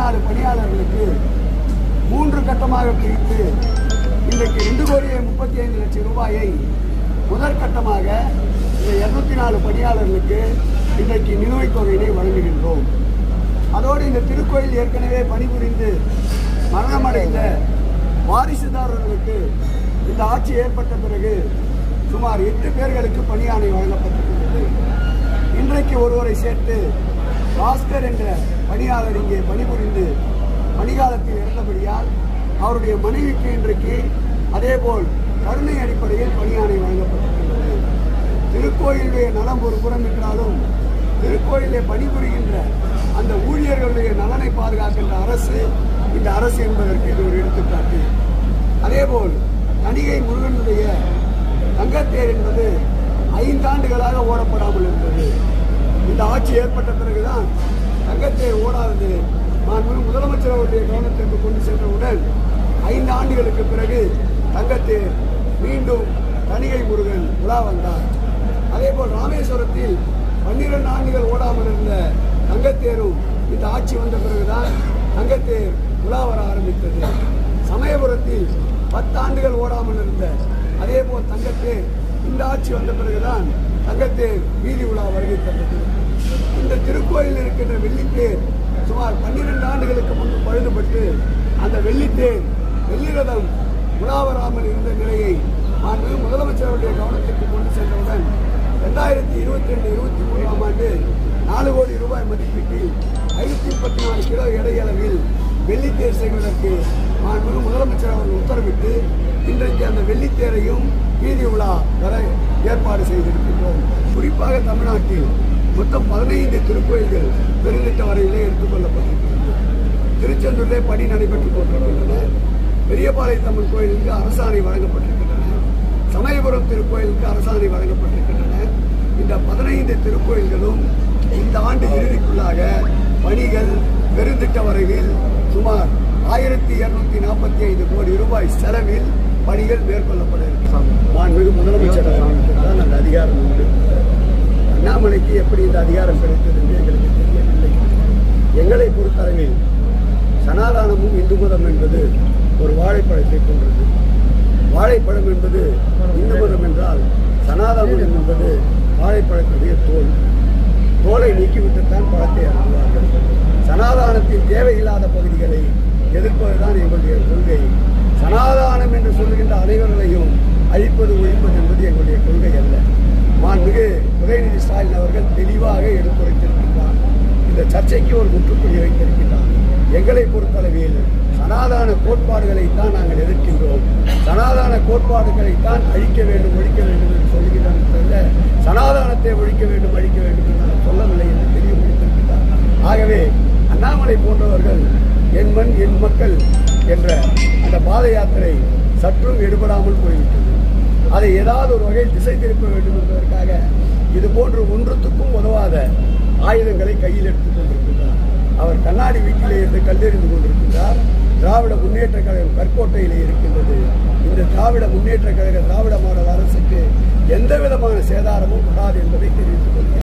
நாலு பணியாளர்களுக்கு மூன்று கட்டமாக பிரித்து இன்றைக்கு ரெண்டு கோடியே முப்பத்தி ஐந்து லட்சம் ரூபாயை முதற் கட்டமாக இந்த இருநூத்தி நாலு பணியாளர்களுக்கு இன்றைக்கு நிலுவைத் தொகையினை வழங்குகின்றோம் அதோடு இந்த திருக்கோயில் ஏற்கனவே பணிபுரிந்து மரணமடைந்த வாரிசுதாரர்களுக்கு இந்த ஆட்சி ஏற்பட்ட பிறகு சுமார் எட்டு பேர்களுக்கு பணியாணை வழங்கப்பட்டிருக்கிறது இன்றைக்கு ஒருவரை சேர்த்து பாஸ்கர் என்ற பணியாளர் இங்கே பணிபுரிந்து பணிகாலத்தில் இறந்தபடியால் அவருடைய மனைவிக்கு இன்றைக்கு அதேபோல் கருணை அடிப்படையில் பணியாணை வழங்கப்பட்டிருக்கிறது திருக்கோயிலுடைய நலம் ஒரு புறம் என்றாலும் திருக்கோயிலே பணிபுரிகின்ற அந்த ஊழியர்களுடைய நலனை பாதுகாக்கின்ற அரசு இந்த அரசு என்பதற்கு இது ஒரு எடுத்துக்காட்டு அதேபோல் தணிகை முருகனுடைய தங்கத்தேர் என்பது ஐந்தாண்டுகளாக ஓடப்படாமல் இருந்தது இந்த ஆட்சி ஏற்பட்ட பிறகுதான் தங்கத்தேர் ஓடாதது மாண்புமிகு முதலமைச்சர் அவருடைய கவனத்திற்கு கொண்டு சென்றவுடன் ஐந்து ஆண்டுகளுக்கு பிறகு தங்கத்தேர் மீண்டும் தணிகை முருகன் உலா வந்தார் அதேபோல் ராமேஸ்வரத்தில் பன்னிரண்டு ஆண்டுகள் ஓடாமல் இருந்த தங்கத்தேரும் இந்த ஆட்சி வந்த பிறகுதான் தங்கத்தேர் உலா வர ஆரம்பித்தது சமயபுரத்தில் பத்தாண்டுகள் ஓடாமல் இருந்த அதேபோல் தங்கத்தேர் இந்த ஆட்சி வந்த பிறகுதான் தங்கத்தேர் வீதி உலா வருகை தந்தது இந்த திருக்கோயில் இருக்கின்ற வெள்ளித்தேர் சுமார் பன்னிரண்டு ஆண்டுகளுக்கு முன்பு பழுதுபட்டு அந்த வெள்ளித்தேர் வெள்ளிரதம் உலா வராமல் இருந்த நிலையை மாண்பு முதலமைச்சருடைய கவனத்திற்கு கொண்டு சென்றவுடன் ரெண்டாயிரத்தி இருபத்தி ரெண்டு இருபத்தி மூணாம் ஆண்டு நாலு கோடி ரூபாய் மதிப்பீட்டில் ஐநூத்தி முப்பத்தி நாலு கிலோ எடையளவில் வெள்ளித்தேர் செய்வதற்கு மாண்பு முதலமைச்சர் அவர்கள் உத்தரவிட்டு இன்றைக்கு அந்த வெள்ளித்தேரையும் வீதி உலா வர ஏற்பாடு செய்திருக்கின்றோம் குறிப்பாக தமிழ்நாட்டில் மொத்தம் பதினைந்து திருக்கோயில்கள் பெருந்திட்ட வரையிலே எடுத்துக்கொள்ளப்பட்டிருக்கிறது திருச்செந்தூரிலே பணி நடைபெற்றுக் கொண்டிருக்கின்றன பெரியபாளையத்தம்மன் கோயிலுக்கு அரசாணை வழங்கப்பட்டிருக்கின்றன சமயபுரம் திருக்கோயிலுக்கு அரசாணை வழங்கப்பட்டிருக்கின்றன இந்த பதினைந்து திருக்கோயில்களும் இந்த ஆண்டு இறுதிக்குள்ளாக பணிகள் பெருந்திட்ட வரைவில் சுமார் ஆயிரத்தி இருநூத்தி நாற்பத்தி ஐந்து கோடி ரூபாய் செலவில் பணிகள் மேற்கொள்ளப்பட இருக்கிறது மாண்புமிகு முதலமைச்சர் அவர்களுக்கு தான் அந்த அதிகாரம் உண்டு அண்ணாமலைக்கு எப்படி இந்த அதிகாரம் கிடைத்தது என்று எங்களுக்கு தெரியவில்லை எங்களை பொறுத்தளவில் சனாதானமும் இந்து மதம் என்பது ஒரு வாழைப்பழத்தை போன்றது வாழைப்பழம் என்பது இந்து மதம் என்றால் சனாதனம் என்பது வாழைப்பழத்துடைய தோல் தோலை நீக்கிவிட்டுத்தான் பழத்தை அருந்துவார்கள் சனாதானத்தின் தேவையில்லாத பகுதிகளை எதிர்ப்பதுதான் எங்களுடைய கொள்கை சனாதானம் என்று சொல்லுகின்ற அனைவர்களையும் அழிப்பது ஒழிப்பது என்பது எங்களுடைய கொள்கை அல்ல மாண்புமிகு உதயநிதி ஸ்டாலின் அவர்கள் தெளிவாக எடுத்துரைத்திருக்கின்றார் இந்த சர்ச்சைக்கு ஒரு முற்றுப்புள்ளி வைத்திருக்கின்றார் எங்களை பொறுத்தளவில் சனாதான கோட்பாடுகளை தான் நாங்கள் எதிர்க்கின்றோம் சனாதான கோட்பாடுகளை தான் அழிக்க வேண்டும் ஒழிக்க வேண்டும் என்று சொல்லுகிறார் தவிர சனாதானத்தை ஒழிக்க வேண்டும் அழிக்க வேண்டும் என்று நான் சொல்லவில்லை என்று தெளிவுபடுத்திருக்கிறார் ஆகவே அண்ணாமலை போன்றவர்கள் என் மண் என் மக்கள் என்ற அந்த பாத யாத்திரை சற்றும் எடுபடாமல் போய்விட்டது அதை ஏதாவது ஒரு வகையில் திசை திருப்ப வேண்டும் என்பதற்காக இது போன்று ஒன்றுத்துக்கும் உதவாத ஆயுதங்களை கையில் எடுத்துக் கொண்டிருக்கின்றார் அவர் கண்ணாடி வீட்டிலே இருந்து கல்லெறிந்து கொண்டிருக்கின்றார் திராவிட முன்னேற்ற கழகம் கற்கோட்டையிலே இருக்கின்றது இந்த திராவிட முன்னேற்ற கழக திராவிட மாடல் அரசுக்கு எந்த விதமான சேதாரமும் வராது என்பதை தெரிவித்துக் கொள்கிறேன்